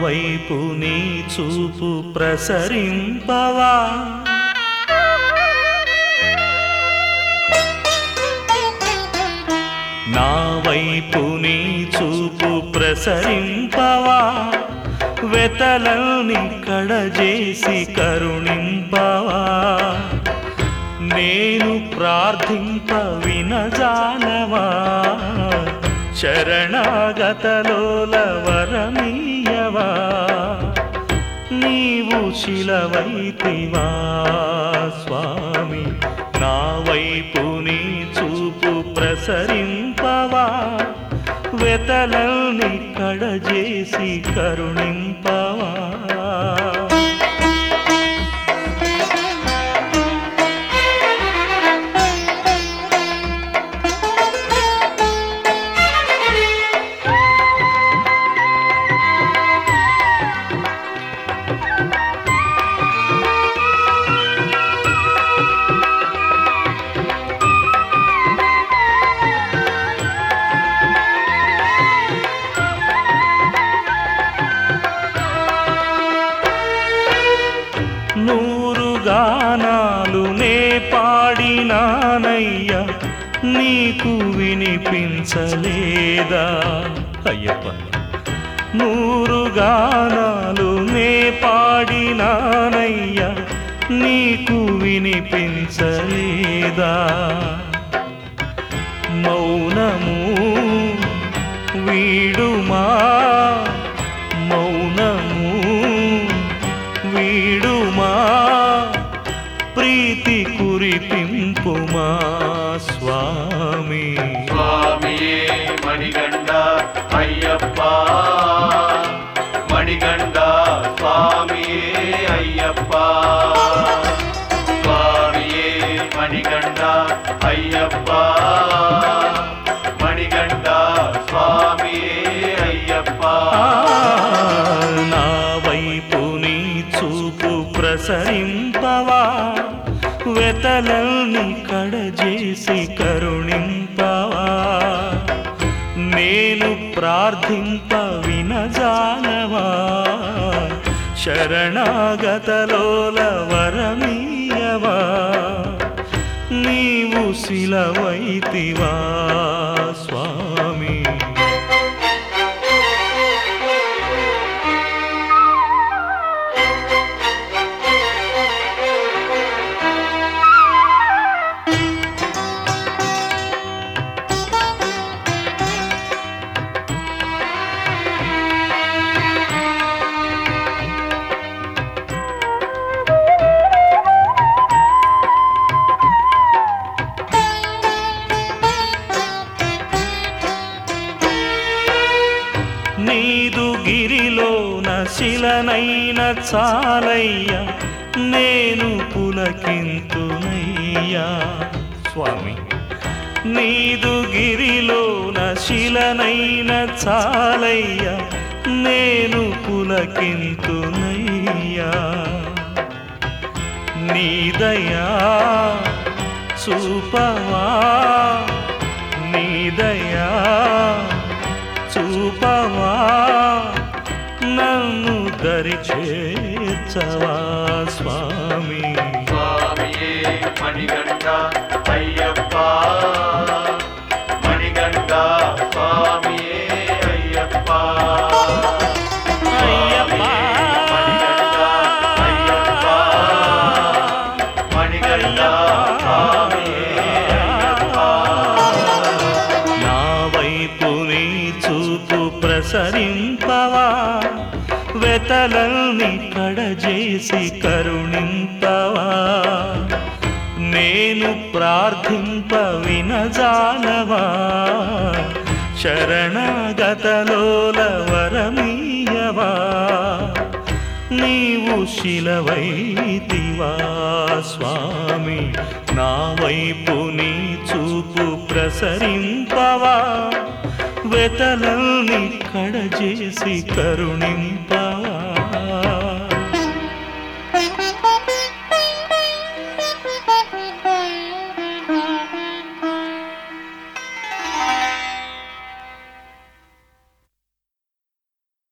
వైపు నీ చూపు ప్రసరింపవా నా వైపు నీ చూపు ప్రసరింపవా వెతలని కడజేసి కరుణింపవా నేను ప్రార్థింప వినజాలవా శరణాగతలోల వరమీయవా నీవు శిలవైతివా స్వామి నా వైపు నీ చూపు ప్రసరింపవా వెతలని కడజేసి కరుణింపవా నూరు గానాలు నే పాడినానయ్యా నీకు వినిపించలేదా అయ్యప్ప నూరు గానాలు నే పాడినానయ్యా నీకు వినిపించలేదా మౌనము వీడుమా మౌనము వీడుమా ప్రీతి కురిపింపుమా స్వామి స్వామియే మణిగండ అయ్యప్ప మణిగండ స్వామియే అయ్యప్ప స్వామియే మణిగండ అయ్యప్ప మణిగండ స్వామియే అయ్యప్ప ఆ, నా వైపు నీ చూపు ప్రసరింపవా వెతలల్ని కడజేసి కరుణింపవా నేను ప్రార్థింప వినజాలవా శరణాగతలోల వరమీయవా నీవు శిలవైతివా స్వామి నీదు గిరిలోన శిలనైన చాలయ్యా నేను పులకింతునయ్యా స్వామి నీదు గిరిలోన శిలనైన చాలయ్యా నేను పులకింతునయ్యా నీదయా చూపవా నీదయా చూపవా నన్ను దరి చేర్చవా స్వామి స్వామియే మణిగండ అయ్యప్ప మణిగండ స్వామియే అయ్యప్ప అయ్యప్ప అయ్యప్ప మణిగండ స్వామియే అయ్యప్ప నా వైపు నీ చూపు ప్రసరింపవా వెతలల్ని కడజేసి కరుణింపవా నేను ప్రార్థింప వినజాలవా శరణాగతలోల వరమీయవా నీవు శిలవైతివా స్వామి నా వైపు నీ చూపు ప్రసరింపవా వెతలల్ని కడజేసి కరుణింపవా